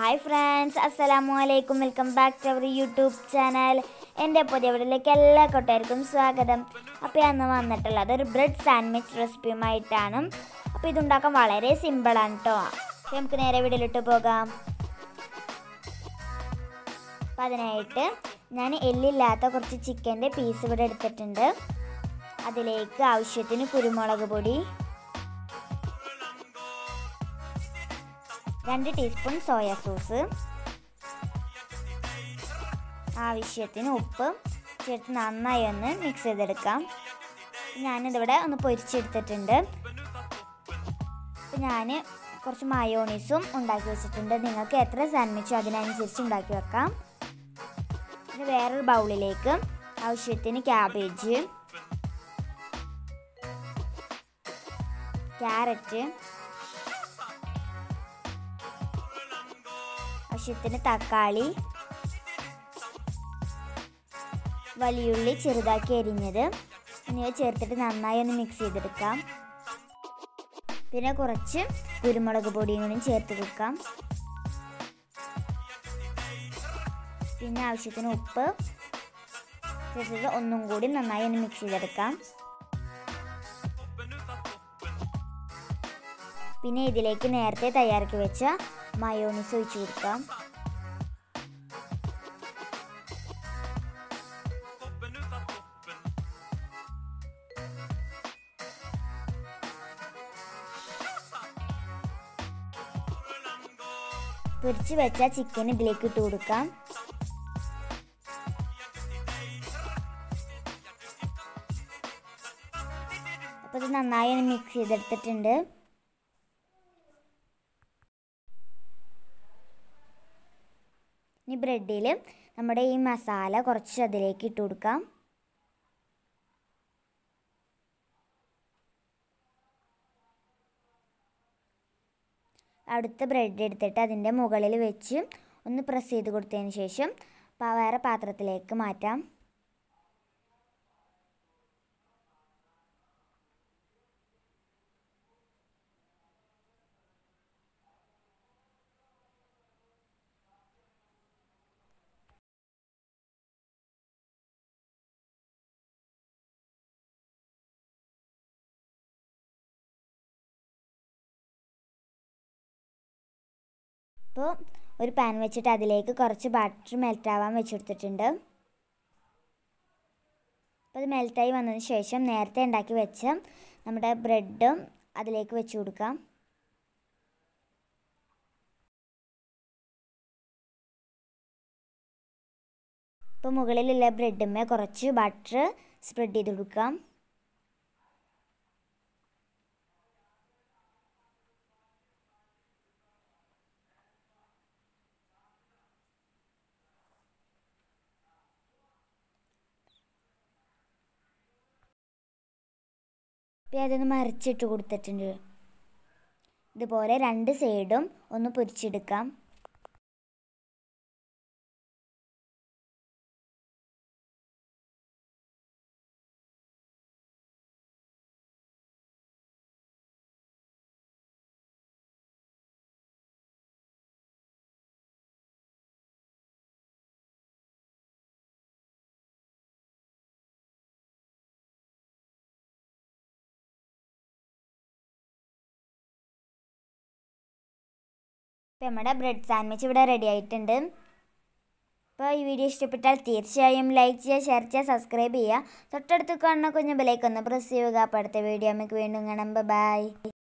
hi friends അസ്സലാമു അലൈക്കും welcome back to our YouTube channel എൻ്റെ പുതിയ വീഡിയോയിലേക്ക് എല്ലാ കൂട്ടുകാർക്കും സ്വാഗതം അപ്പോൾ ഞാൻ അന്ന് വന്നിട്ടുള്ളത് ഒരു ബ്രെഡ് സാൻഡ്വിച്ച് റെസിപ്പിയുമായിട്ടാണ് അപ്പോൾ ഇതുണ്ടാക്കാൻ വളരെ സിമ്പിളാണ് കേട്ടോ അപ്പോൾ നമുക്ക് നേരെ വീഡിയോയിലിട്ട് പോകാം അപ്പം അതിനായിട്ട് ഞാൻ എല്ലില്ലാത്ത കുറച്ച് ചിക്കൻ്റെ പീസ് ഇവിടെ എടുത്തിട്ടുണ്ട് അതിലേക്ക് ആവശ്യത്തിന് കുരുമുളക് പൊടി രണ്ട് ടീസ്പൂൺ സോയ സോസ് ആവശ്യത്തിന് ഉപ്പ് ചേർത്ത് നന്നായി ഒന്ന് മിക്സ് ചെയ്തെടുക്കാം ഞാനിതിവിടെ ഒന്ന് പൊരിച്ചെടുത്തിട്ടുണ്ട് അപ്പം ഞാൻ കുറച്ച് മയോണീസും ഉണ്ടാക്കി വെച്ചിട്ടുണ്ട് നിങ്ങൾക്ക് എത്ര സാൻഡ്വിച്ചോ അതിനനുസരിച്ച് ഉണ്ടാക്കി വെക്കാം പിന്നെ വേറൊരു ബൗളിലേക്ക് ആവശ്യത്തിന് ക്യാബേജ് ക്യാരറ്റ് ആവശ്യത്തിന് തക്കാളി വലിയുള്ളി ചെറുതാക്കി അരിഞ്ഞത് എന്നിവ ചേർത്തിട്ട് നന്നായി ഒന്ന് മിക്സ് ചെയ്തെടുക്കാം പിന്നെ കുറച്ച് കുരുമുളക് പൊടിയും കൂടി ചേർത്ത് കൊടുക്കാം പിന്നെ ആവശ്യത്തിന് ഉപ്പ് ചേർത്തിട്ട് ഒന്നും കൂടി നന്നായി ഒന്ന് മിക്സ് ചെയ്തെടുക്കാം പിന്നെ ഇതിലേക്ക് നേരത്തെ തയ്യാറാക്കി വെച്ച മയോണീസ് ഒഴിച്ചു കൊടുക്കാം പൊരിച്ച് വെച്ച ചിക്കൻ ഇതിലേക്ക് ഇട്ട് കൊടുക്കാം അപ്പോൾ ഇത് നന്നായി ഒന്ന് മിക്സ് ചെയ്തെടുത്തിട്ടുണ്ട് ഇനി ബ്രെഡിൽ നമ്മുടെ ഈ മസാല കുറച്ച് അതിലേക്ക് ഇട്ട് കൊടുക്കാം അടുത്ത ബ്രെഡ് എടുത്തിട്ട് അതിൻ്റെ മുകളിൽ വെച്ച് ഒന്ന് പ്രസ് ചെയ്ത് കൊടുത്തതിന് ശേഷം വേറെ പാത്രത്തിലേക്ക് മാറ്റാം അപ്പോൾ ഒരു പാൻ വെച്ചിട്ട് അതിലേക്ക് കുറച്ച് ബട്ടർ മെൽറ്റ് ആവാൻ വെച്ചെടുത്തിട്ടുണ്ട് അപ്പോൾ അത് മെൽറ്റായി വന്നതിന് ശേഷം നേരത്തെ ഉണ്ടാക്കി വെച്ച നമ്മുടെ ബ്രെഡും അതിലേക്ക് വെച്ച് കൊടുക്കാം ഇപ്പോൾ മുകളിലുള്ള ബ്രെഡുമ്മേ കുറച്ച് ബട്ടർ സ്പ്രെഡ് ചെയ്ത് കൊടുക്കാം പിന്നെ അതൊന്ന് മറിച്ചിട്ട് കൊടുത്തിട്ടുണ്ട് ഇതുപോലെ രണ്ട് സൈഡും ഒന്ന് പൊരിച്ചെടുക്കാം ഇപ്പം നമ്മുടെ ബ്രെഡ് സാൻഡ്വിച്ച് ഇവിടെ റെഡി ആയിട്ടുണ്ട് അപ്പോൾ ഈ വീഡിയോ ഇഷ്ടപ്പെട്ടാൽ തീർച്ചയായും ലൈക്ക് ചെയ്യുക ഷെയർ ചെയ്യുക സബ്സ്ക്രൈബ് ചെയ്യുക തൊട്ടടുത്ത് കാണുന്ന കുഞ്ഞു ബെലൈക്കൊന്ന് പ്രസ് ചെയ്യുക അപ്പോൾ അടുത്ത വീഡിയോ നമുക്ക് വീണ്ടും കാണാം ബൈ